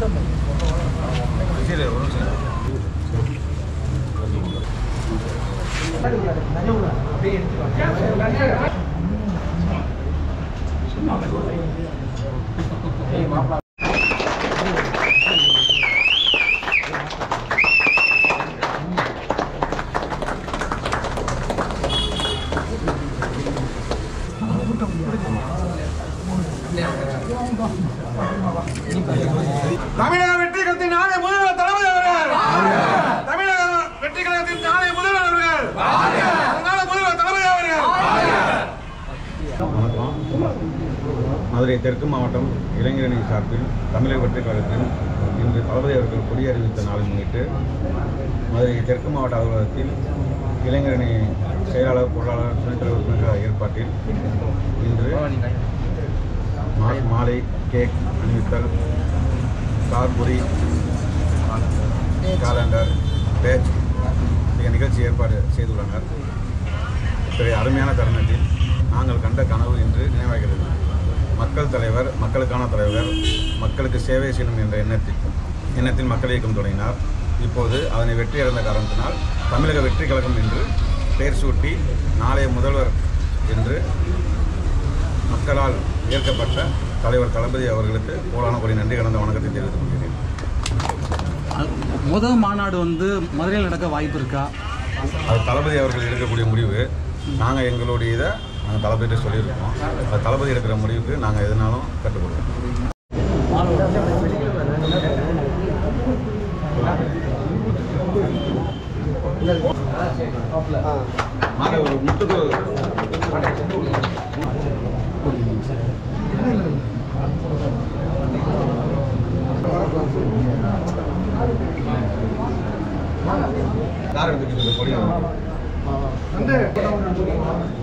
சரி ஒரு நிமிஷம் தமிழக வெற்றி கழகத்தின் நாளை முதல்வர் தளபதி அவர்கள் தமிழக வெற்றி கழகத்தின் நாளை முதல்வர் அவர்கள் அதனால முதல்வர் தளபதி அவர்கள் வணக்கம் மதுரை தெற்கு மாவட்டம் இளைஞரணி சார்பில் தமிழக வெற்றி கழகத்தில் இன்று தளபதி அவர்கள் கொடி அறிவித்த நாளை முன்னிட்டு மதுரை தெற்கு மாவட்ட அலுவலகத்தில் இளைஞரணி செயலாளர் பொருளாளர் துணைத் தலைவர் உறுப்பினர் ஏற்பாட்டில் இன்று மா- மாலை கேக் அணிவித்தல் கார்புரி காலண்டர் பேட்ச் மிக நிகழ்ச்சி ஏற்பாடு செய்துள்ளனர் இத்தகைய அருமையான தருணத்தில் நாங்கள் கண்ட கனவு இன்று நினைவாகிறது மக்கள் தலைவர் மக்களுக்கான தலைவர் மக்களுக்கு சேவை செய்யணும் என்ற எண்ணத்தில் எண்ணத்தில் மக்கள் இயக்கம் தொடங்கினார் இப்போது அதனை வெற்றி அடைந்த காரணத்தினால் தமிழக வெற்றி கழகம் என்று பெயர் சூட்டி நாளைய முதல்வர் என்று மக்களால் ஏற்கப்பட்ட தலைவர் தளபதி அவர்களுக்கு கோடான கோடி நன்றி கடந்த வணக்கத்தை தெரிவித்துக் கொள்கிறேன் முதல் மாநாடு வந்து மதுரையில் நடக்க வாய்ப்பு இருக்கா அது தளபதி அவர்கள் எடுக்கக்கூடிய முடிவு நாங்கள் எங்களுடைய இதை நாங்கள் தளபதிகிட்ட சொல்லியிருக்கோம் அது தளபதி எடுக்கிற முடிவுக்கு நாங்கள் எதுனாலும் கட்டுப்படுவோம் மாலை ஒரு முத்துக்கு யார் எடுத்துக்கிட்டு கொடி வந்து